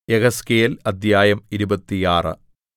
യെഹെസ്കേൽ അദ്ധ്യായം ഇരുപത്തിയാറ്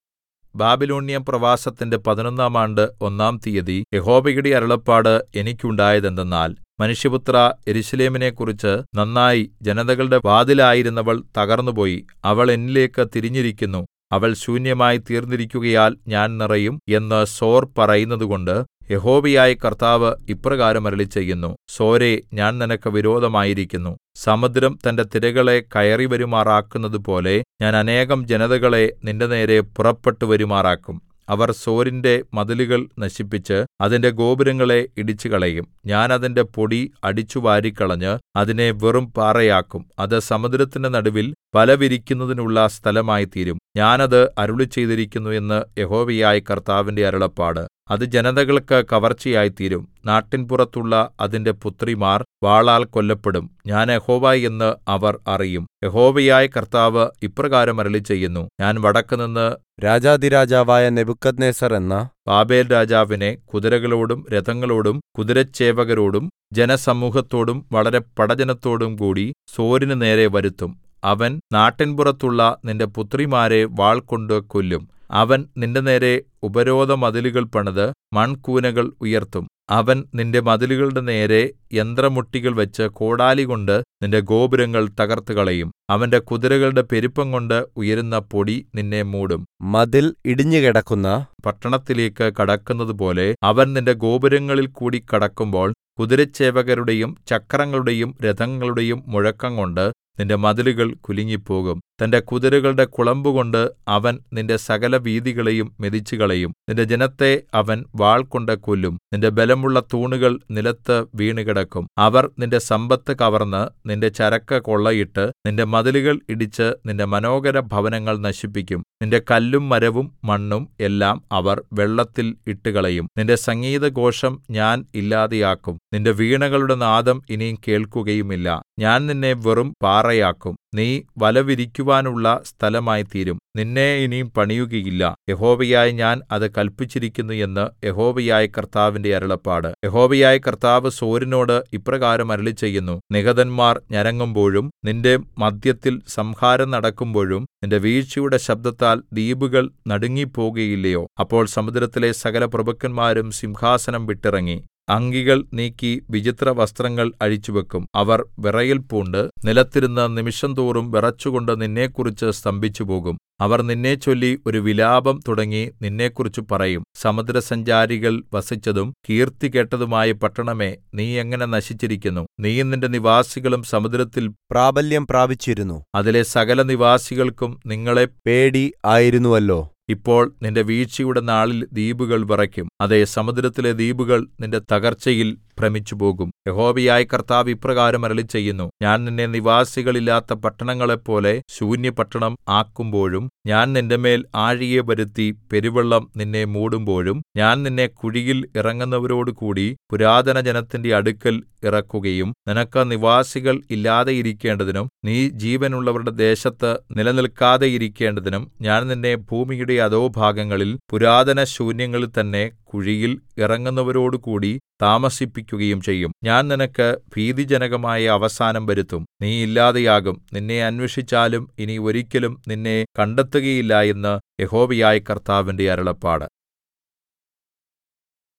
ബാബിലോന്യ പ്രവാസത്തിന്റെ പതിനൊന്നാം ആണ്ട് ഒന്നാം തീയതി യഹോവയുടെ അരുളപ്പാട് എനിക്കുണ്ടായതെന്തെന്നാൽ മനുഷ്യപുത്രാ യെരൂശലേമിനെക്കുറിച്ച് നന്നായി ജനതകളുടെ വാതിലായിരുന്നവൾ തകർന്നുപോയി അവൾ എന്നിലേക്ക് തിരിഞ്ഞിരിക്കുന്നു അവൾ ശൂന്യമായി തീർന്നിരിക്കുകയാൽ ഞാൻ നിറയും എന്ന് സോർ പറയുന്നതുകൊണ്ട് യഹോവയായ കർത്താവ് ഇപ്രകാരം അരുളിച്ചെയ്യുന്നു സോരേ ഞാൻ നിനക്ക് വിരോധമായിരിക്കുന്നു സമുദ്രം തന്റെ തിരകളെ കയറിവരുമാറാക്കുന്നതുപോലെ ഞാൻ അനേകം ജനതകളെ നിന്റെനേരെ പുറപ്പെട്ടു വരുമാറാക്കും അവർ സോരിന്റെ മതിലുകൾ നശിപ്പിച്ച് അതിന്റെ ഗോപുരങ്ങളെ ഇടിച്ചുകളയും ഞാൻ അതിന്റെ പൊടി അടിച്ചുവാരിക്കളഞ്ഞ് അതിനെ വെറും പാറയാക്കും അത് സമുദ്രത്തിന്റെ നടുവിൽ വല വിരിക്കുന്നതിനുള്ള സ്ഥലമായിത്തീരും ഞാൻ അത് അരുളിച്ചെയ്തിരിക്കുന്നു എന്ന് യഹോവയായ കർത്താവിന്റെ അരുളപ്പാട് അത് ജനതകൾക്ക് കവർച്ചയായിത്തീരും നാട്ടിൻപുറത്തുള്ള അതിന്റെ പുത്രിമാർ വാളാൽ കൊല്ലപ്പെടും ഞാൻ യഹോവ എന്ന് അവർ അറിയും യഹോവയായ കർത്താവ് ഇപ്രകാരം അരുളിച്ചെയ്യുന്നു ഞാൻ വടക്കുനിന്ന് രാജാധിരാജാവായ നെബൂഖദ്നേസർ എന്ന ബാബേൽ രാജാവിനെ കുതിരകളോടും രഥങ്ങളോടും കുതിരച്ചേവകരോടും ജനസമൂഹത്തോടും വളരെ പടജ്ജനത്തോടും കൂടി സോരിന് നേരെ വരുത്തും അവൻ നാട്ടിൻപുറത്തുള്ള നിന്റെ പുത്രിമാരെ വാൾകൊണ്ട് കൊല്ലും അവൻ നിന്റെനേരെ ഉപരോധമതിലുകൾ പണിത് മൺകൂനകൾ ഉയർത്തും അവൻ നിന്റെ മതിലുകളുടെ നേരെ യന്ത്രമുട്ടികൾ വെച്ച് കോടാലികൊണ്ട് നിന്റെ ഗോപുരങ്ങൾ തകർത്തുകളയും അവന്റെ കുതിരകളുടെ പെരുപ്പംകൊണ്ട് ഉയരുന്ന പൊടി നിന്നെ മൂടും മതിൽ ഇടിഞ്ഞുകിടക്കുന്ന പട്ടണത്തിലേക്ക് കടക്കുന്നതുപോലെ അവൻ നിന്റെ ഗോപുരങ്ങളിൽ കൂടി കടക്കുമ്പോൾ കുതിരച്ചേവകരുടെയും ചക്രങ്ങളുടെയും രഥങ്ങളുടെയും മുഴക്കംകൊണ്ട് നിന്റെ മതിലുകൾ കുലുങ്ങിപ്പോകും തന്റെ കുതിരകളുടെ കുളമ്പുകൊണ്ട് അവൻ നിന്റെ സകല വീഥികളെയും മെതിച്ചുകളയും നിന്റെ ജനത്തെ അവൻ വാൾകൊണ്ട് കൊല്ലും നിന്റെ ബലമുള്ള തൂണുകൾ നിലത്ത് വീണുകിടക്കും അവർ നിന്റെ സമ്പത്ത് കവർന്ന് നിന്റെ ചരക്ക് കൊള്ളയിട്ട് നിന്റെ മതിലുകൾ ഇടിച്ച് നിന്റെ മനോഹര ഭവനങ്ങൾ നശിപ്പിക്കും നിന്റെ കല്ലും മരവും മണ്ണും എല്ലാം അവർ വെള്ളത്തിൽ ഇട്ടുകളയും നിന്റെ സംഗീതഘോഷം ഞാൻ ഇല്ലാതെയാക്കും നിന്റെ വീണകളുടെ നാദം ഇനി കേൾക്കുകയുമില്ല ഞാൻ നിന്നെ വെറും പാറയാക്കും നീ വലവിരിക്കുവാനുള്ള സ്ഥലമായിത്തീരും നിന്നെ ഇനി പണിയുകയില്ല യഹോവയായ ഞാൻ അത് കല്പിച്ചിരിക്കുന്നു എന്ന് യഹോവയായ കർത്താവിന്റെ അരുളപ്പാട് യഹോവയായ കർത്താവ് സോരിനോട് ഇപ്രകാരം അരുളിച്ചെയ്യുന്നു നിഹതന്മാർ ഞരങ്ങുമ്പോഴും നിന്റെ മദ്ധ്യത്തിൽ സംഹാരം നടക്കുമ്പോഴും നിന്റെ വീഴ്ചയുടെ ശബ്ദത്താൽ ദ്വീപുകൾ നടുങ്ങിപ്പോകുകയില്ലയോ അപ്പോൾ സമുദ്രത്തിലെ സകല പ്രഭുക്കന്മാരും സിംഹാസനം വിട്ടിറങ്ങി അങ്കികൾ നീക്കി വിചിത്ര വസ്ത്രങ്ങൾ അഴിച്ചുവെക്കും അവർ വിറയൽ പൂണ്ട് നിലത്തിരുന്ന് നിമിഷംതോറും വിറച്ചുകൊണ്ട് നിന്നെക്കുറിച്ച് സ്തംഭിച്ചുപോകും അവർ നിന്നെച്ചൊല്ലി ഒരു വിലാപം തുടങ്ങി നിന്നെക്കുറിച്ച് പറയും സമുദ്രസഞ്ചാരികൾ വസിച്ചതും കീർത്തി കേട്ടതുമായ പട്ടണമേ നീ എങ്ങനെ നശിച്ചിരിക്കുന്നു നീയും നിന്റെ നിവാസികളും സമുദ്രത്തിൽ പ്രാബല്യം പ്രാപിച്ചിരുന്നു അതിലെ സകല നിവാസികൾക്കും നിങ്ങളെ പേടി ആയിരുന്നുവല്ലോ ഇപ്പോൾ നിന്റെ വീഴ്ചയുടെ നാളിൽ ദ്വീപുകൾ വിറയ്ക്കും അതെ സമുദ്രത്തിലെ ദ്വീപുകൾ നിന്റെ തകർച്ചയിൽ ഭ്രമിച്ചുപോകും യഹോവയായ കർത്താവ് ഇപ്രകാരം അരുളിച്ചെയ്യുന്നു ഞാൻ നിന്നെ നിവാസികളില്ലാത്ത പട്ടണങ്ങളെപ്പോലെ ശൂന്യപട്ടണം ആക്കുമ്പോഴും ഞാൻ നിന്റെമേൽ ആഴിയെ വരുത്തി പെരുവെള്ളം നിന്നെ മൂടുമ്പോഴും ഞാൻ നിന്നെ കുഴിയിൽ ഇറങ്ങുന്നവരോടുകൂടി പുരാതന ജനത്തിന്റെ അടുക്കൽ ഇറക്കുകയും നിനക്ക് നിവാസികൾ ഇല്ലാതെയിരിക്കേണ്ടതിനും നീ ജീവനുള്ളവരുടെ ദേശത്ത് നിലനിൽക്കാതെയിരിക്കേണ്ടതിനും ഞാൻ നിന്നെ ഭൂമിയുടെ അധോഭാഗങ്ങളിൽ പുരാതന ശൂന്യങ്ങളിൽ തന്നെ കുഴിയിൽ ഇറങ്ങുന്നവരോടുകൂടി താമസിപ്പിക്കുകയും ചെയ്യും ഞാൻ നിനക്ക് ഭീതിജനകമായ അവസാനം വരുത്തും നീ ഇല്ലാതെയാകും നിന്നെ അന്വേഷിച്ചാലും ഇനി ഒരിക്കലും നിന്നെ കണ്ടെത്തുകയില്ല എന്ന് യഹോവയായ കർത്താവിന്റെ അരുളപ്പാട്